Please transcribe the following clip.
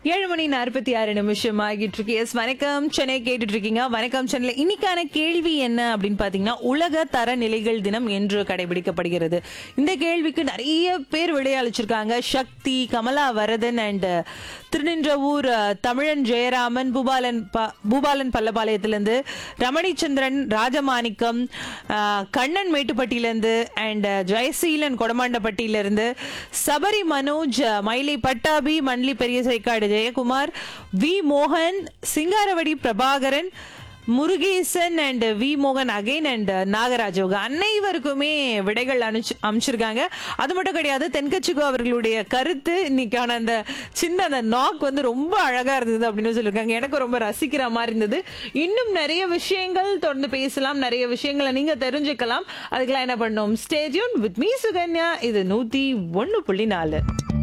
ஏழு மணி நாற்பத்தி ஆறு நிமிஷம் ஆகிட்டு இருக்கு எஸ் வணக்கம் சென்னை கேட்டுட்டு இருக்கீங்க வணக்கம் சென்னை இன்னைக்கான கேள்வி என்ன அப்படின்னு பாத்தீங்கன்னா உலக தரநிலைகள் தினம் என்று கடைபிடிக்கப்படுகிறது இந்த கேள்விக்கு நிறைய பேர் விடையளிச்சிருக்காங்க சக்தி கமலா வரதன் அண்ட் திருநின்றவூர் அஹ், தமிழன் ஜெயராமன் பூபாலன் ப- பூபாலன் பல்லபாளையத்திலிருந்து ரமணிச்சந்திரன் ராஜமாணிக்கம் அஹ், கண்ணன் மேட்டுப்பட்டியிலிருந்து அண்ட் ஜெயசீலன் கொடமாண்டப்பட்டியிலிருந்து சபரி மனோஜ் அஹ், மயிலை பட்டாபி மண்லி பெரிய சைக்காடு ஜெயக்குமார் வி மோகன் சிங்காரவடி பிரபாகரன் முருகேசன் அண்ட் வி மோகன் அகைன் அண்ட் நாகராஜ் அவங்க அனைவருக்குமே விடைகள் அனுப்பிச்சு அமைச்சிருக்காங்க அது மட்டும் கிடையாது தென்கட்சிகோ அவர்களுடைய கருத்து இன்னைக்கான அந்த சின்ன அந்த நாக் வந்து ரொம்ப அழகா இருந்தது அப்படின்னு சொல்லியிருக்காங்க எனக்கு ரொம்ப ரசிக்கிற மாதிரி இருந்தது இன்னும் நிறைய விஷயங்கள் தொடர்ந்து பேசலாம் நிறைய விஷயங்களை நீங்க தெரிஞ்சுக்கலாம் அதுக்கெல்லாம் என்ன பண்ணோம் ஸ்டேடியம் வித் மீ சுகன்யா இது நூத்தி ஒன்னு புள்ளி நாலு